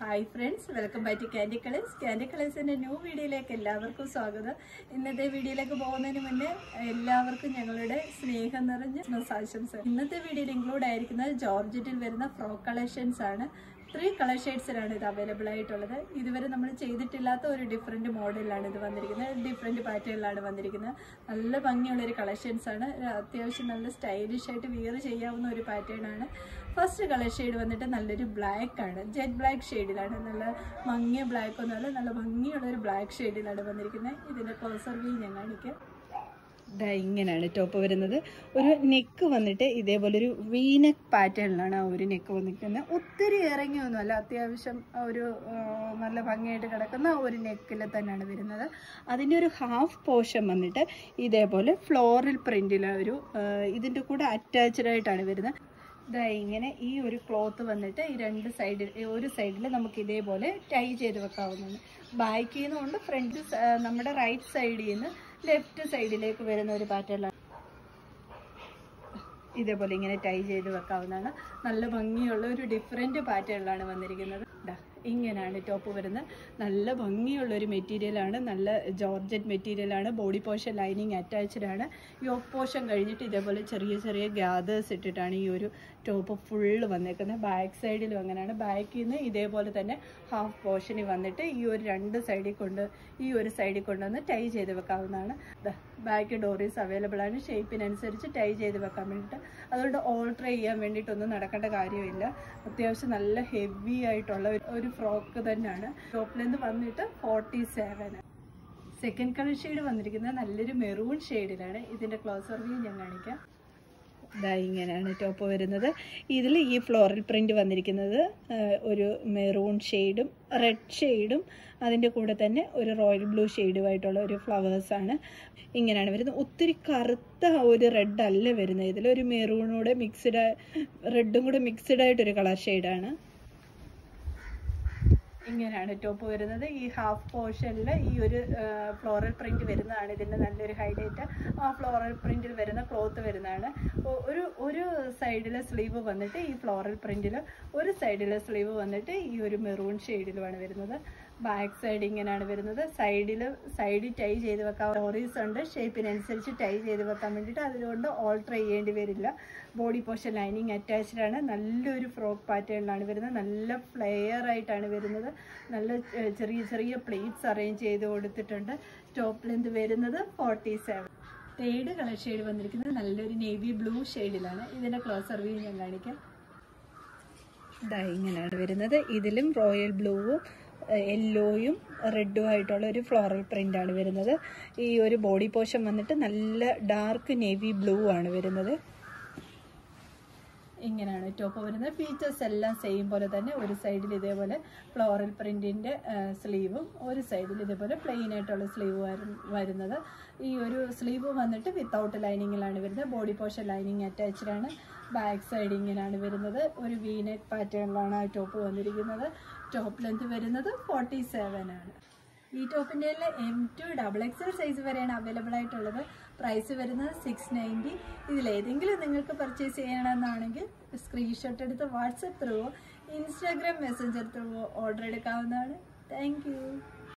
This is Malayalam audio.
hi friends welcome back to candy colours candy കളേഴ്സിൻ്റെ ന്യൂ വീഡിയോയിലേക്ക് എല്ലാവർക്കും സ്വാഗതം ഇന്നത്തെ വീഡിയോയിലേക്ക് പോകുന്നതിന് മുന്നേ എല്ലാവർക്കും ഞങ്ങളുടെ സ്നേഹം നിറഞ്ഞ ആശംസ ഇന്നത്തെ വീഡിയോയിൽ ഇൻക്ലൂഡ് ആയിരിക്കുന്നത് ജോർജറ്റിൽ വരുന്ന ഫ്രോക്ക് കളക്ഷൻസ് ആണ് ത്രീ കളർ ഷെയ്ഡ്സിലാണ് ഇത് അവൈലബിൾ ആയിട്ടുള്ളത് ഇതുവരെ നമ്മൾ ചെയ്തിട്ടില്ലാത്ത ഒരു ഡിഫറെൻറ്റ് മോഡലിലാണ് ഇത് വന്നിരിക്കുന്നത് ഡിഫറെൻറ്റ് പാറ്റേണിലാണ് വന്നിരിക്കുന്നത് നല്ല ഭംഗിയുള്ളൊരു കളക്ഷൻസ് ആണ് അത്യാവശ്യം നല്ല സ്റ്റൈലിഷ് ആയിട്ട് വിയർ ചെയ്യാവുന്ന ഒരു പാറ്റേൺ ആണ് ഫസ്റ്റ് കളർ ഷെയ്ഡ് വന്നിട്ട് നല്ലൊരു ബ്ലാക്ക് ആണ് ജെറ്റ് ബ്ലാക്ക് ഷെയ്ഡിലാണ് നല്ല മങ്ങിയ ബ്ലാക്ക് ഒന്നുമല്ല നല്ല ഭംഗിയുള്ള ഒരു ബ്ലാക്ക് ഷെയ്ഡിലാണ് വന്നിരിക്കുന്നത് ഇതിൻ്റെ ക്ലോസർ വ്യൂ ഞാൻ കാണിക്കാം ദാ ഇങ്ങനെയാണ് ടോപ്പ് വരുന്നത് ഒരു നെക്ക് വന്നിട്ട് ഇതേപോലെ ഒരു വീനക്ക് പാറ്റേണിലാണ് ആ ഒരു നെക്ക് വന്നിരിക്കുന്നത് ഒത്തിരി ഇറങ്ങിയൊന്നുമല്ല അത്യാവശ്യം ഒരു ആ, നല്ല ഭംഗിയായിട്ട് കിടക്കുന്ന ഒരു നെക്കിൽ തന്നെയാണ് വരുന്നത് അതിൻ്റെ ഒരു ഹാഫ് പോർഷൻ വന്നിട്ട് ഇതേപോലെ ഫ്ലോറൽ പ്രിൻറ്റിലെ ഒരു ആ, ഇതിൻ്റെ കൂടെ അറ്റാച്ച്ഡ് ആയിട്ടാണ് വരുന്നത് ഇതാ ഇങ്ങനെ ഈ ഒരു ക്ലോത്ത് വന്നിട്ട് ഈ രണ്ട് സൈഡിൽ ഒരു സൈഡിൽ നമുക്ക് ഇതേപോലെ ടൈ ചെയ്ത് വെക്കാവുന്നതാണ് ബാക്കിൽ നിന്നുകൊണ്ട് ഫ്രണ്ട് നമ്മുടെ റൈറ്റ് സൈഡിൽ നിന്ന് ലെഫ്റ്റ് സൈഡിലേക്ക് വരുന്ന ഒരു പാറ്റേണിലാണ് ഇതേപോലെ ഇങ്ങനെ ടൈ ചെയ്ത് വെക്കാവുന്നതാണ് നല്ല ഭംഗിയുള്ള ഒരു ഡിഫറെൻറ്റ് പാറ്റേണിലാണ് വന്നിരിക്കുന്നത് ദാ ഇങ്ങനെയാണ് ടോപ്പ് വരുന്നത് നല്ല ഭംഗിയുള്ള ഒരു മെറ്റീരിയലാണ് നല്ല ജോർജറ്റ് മെറ്റീരിയലാണ് ബോഡി പോർഷൻ ലൈനിങ് അറ്റാച്ച്ഡ് ആണ് യോക്ക് പോർഷൻ കഴിഞ്ഞിട്ട് ഇതേപോലെ ചെറിയ ചെറിയ ഗ്യാദേഴ്സ് ഇട്ടിട്ടാണ് ഈ ഒരു ടോപ്പ് ഫുള്ള് വന്നേക്കുന്നത് ബാക്ക് സൈഡിലും അങ്ങനെയാണ് ബാക്കിൽ നിന്ന് ഇതേപോലെ തന്നെ ഹാഫ് പോർഷനിൽ വന്നിട്ട് ഈ ഒരു രണ്ട് സൈഡിൽ കൊണ്ട് ഈ ഒരു സൈഡിൽ കൊണ്ടുവന്ന് ടൈ ചെയ്ത് വെക്കാവുന്നതാണ് ബാക്ക് ഡോറീസ് അവൈലബിൾ ആണ് ഷേപ്പിനനുസരിച്ച് ടൈ ചെയ്ത് വെക്കാൻ വേണ്ടിയിട്ട് അതുകൊണ്ട് ഓൾട്ടർ ചെയ്യാൻ വേണ്ടിയിട്ടൊന്നും നടക്കേണ്ട കാര്യമില്ല അത്യാവശ്യം നല്ല ഹെവി ആയിട്ടുള്ള ഒരു- ഒരു ഫ്രോക്ക് തന്നെയാണ് ടോപ്പ് ലെന്ത് വന്നിട്ട് forty seven second colour shade വന്നിരിക്കുന്നത് നല്ലൊരു മെറൂൺ ഷെയ്ഡിലാണ് ഇതിൻ്റെ ക്ലോസർ വ്യൂ ഞാൻ കാണിക്കാം ഇതാ ഇങ്ങനെയാണ് ടോപ്പ് വരുന്നത് ഇതിൽ ഈ ഫ്ലോറൽ പ്രിന്റ് വന്നിരിക്കുന്നത് ആ, ഒരു മെറൂൺ ഷെയ്ഡും റെഡ് ഷെയ്ഡും അതിൻ്റെ കൂടെ തന്നെ ഒരു റോയൽ ബ്ലൂ ഷെയ്ഡുമായിട്ടുള്ള ഒരു ഫ്ലവേഴ്സാണ് ഇങ്ങനെയാണ് വരുന്നത് ഒത്തിരി കറുത്ത ഒരു റെഡ് അല്ല വരുന്നത് ഇതിലൊരു മെറൂണൂടെ മിക്സ്ഡ് റെഡും കൂടെ മിക്സ്ഡ് ആയിട്ടൊരു കളർ ഷെയ്ഡാണ് ഇങ്ങനെയാണ് ടോപ്പ് വരുന്നത് ഈ ഹാഫ് പോർഷനിൽ ഈ ഒരു ഫ്ലോറൽ പ്രിന്റ് വരുന്നതാണ് ഇതിൻ്റെ നല്ലൊരു ഹൈലൈറ്റ് ആ ഫ്ലോറൽ പ്രിന്റിൽ വരുന്ന ക്ലോത്ത് വരുന്നതാണ് ഒ- ഒരു ഒരു സൈഡിലെ സ്ലീവ് വന്നിട്ട് ഈ ഫ്ലോറൽ പ്രിന്റിൽ ഒരു സൈഡിലെ സ്ലീവ് വന്നിട്ട് ഈ ഒരു മെറൂൺ ഷെയ്ഡിലുമാണ് വരുന്നത് ബാക്ക് സൈഡ് ഇങ്ങനെയാണ് വരുന്നത് സൈഡിൽ സൈഡിൽ ടൈ ചെയ്ത് വെക്കാൻ ഡോറീസ് ഉണ്ട് ഷേപ്പിനനുസരിച്ച് ടൈ ചെയ്ത് വെക്കാൻ വേണ്ടിയിട്ട് അതുകൊണ്ട് ഓൾട്ടർ ചെയ്യേണ്ടി വരില്ല ബോഡി പോർഷൻ ലൈനിങ് അറ്റാച്ച്ഡ് ആണ് നല്ലൊരു ഫ്രോക്ക് പാറ്റേണിലാണ് വരുന്നത് നല്ല ഫ്ലെയർ ആയിട്ടാണ് വരുന്നത് നല്ല ഏർ, ചെറിയ ചെറിയ പ്ലേറ്റ്സ് അറേഞ്ച് ചെയ്ത് കൊടുത്തിട്ടുണ്ട് ടോപ്പ് ലെന്ത് വരുന്നത് forty seven third colour shade വന്നിരിക്കുന്നത് നല്ലൊരു നേവി ബ്ലൂ ഷെയ്ഡിലാണ് ഇതിൻ്റെ ക്ലോസർ വ്യൂ ഞാൻ കാണിക്കാം ഇതാ ഇങ്ങനെയാണ് വരുന്നത് ഇതിലും റോയൽ ബ്ലൂവും യെല്ലോയും റെഡും ആയിട്ടുള്ള ഒരു ഫ്ലോറൽ പ്രിന്റ് ആണ് വരുന്നത് ഈ ഒരു ബോഡി പോർഷൻ വന്നിട്ട് നല്ല ഡാർക്ക് നേവി ബ്ലൂ ആണ് വരുന്നത് ഇങ്ങനെയാണ് ടോപ്പ് വരുന്നത് ഫീച്ചേഴ്സ് എല്ലാം സെയിം പോലെ തന്നെ ഒരു സൈഡിൽ ഇതേപോലെ ഫ്ലോറൽ പ്രിന്റിന്റെ സ്ലീവും ഒരു സൈഡിൽ ഇതേപോലെ പ്ലെയിൻ ആയിട്ടുള്ള സ്ലീവ് വരുന്നത് ഈ ഒരു സ്ലീവ് വന്നിട്ട് വിത്തൗട്ട് ലൈനിങ്ങിലാണ് വരുന്നത് ബോഡി പോർഷൻ ലൈനിങ് അറ്റാച്ച്ഡ് ആണ് ബാക്ക് സൈഡ് ഇങ്ങനെയാണ് വരുന്നത് ഒരു വീനെറ്റ് പാറ്റേണിലാണ് ആ ടോപ്പ് വന്നിരിക്കുന്നത് ടോപ്പ് ലെന്ത് വരുന്നത് ഫോർട്ടി സെവൻ ആണ് ഈ ടോപ്പിൻ്റെ M to double XL size വരെയാണ് അവൈലബിൾ ആയിട്ടുള്ളത് പ്രൈസ് വരുന്നത് സിക്സ് നയൻറ്റി ഇതിലേതെങ്കിലും നിങ്ങൾക്ക് പർച്ചേസ് ചെയ്യണമെന്നാണെങ്കിൽ സ്ക്രീൻഷോട്ട് എടുത്ത് വാട്സപ്പ് ത്രൂവോ ഇൻസ്റ്റാഗ്രാം മെസ്സഞ്ചർ ത്രൂവോ ഓർഡർ എടുക്കാവുന്നതാണ് താങ്ക്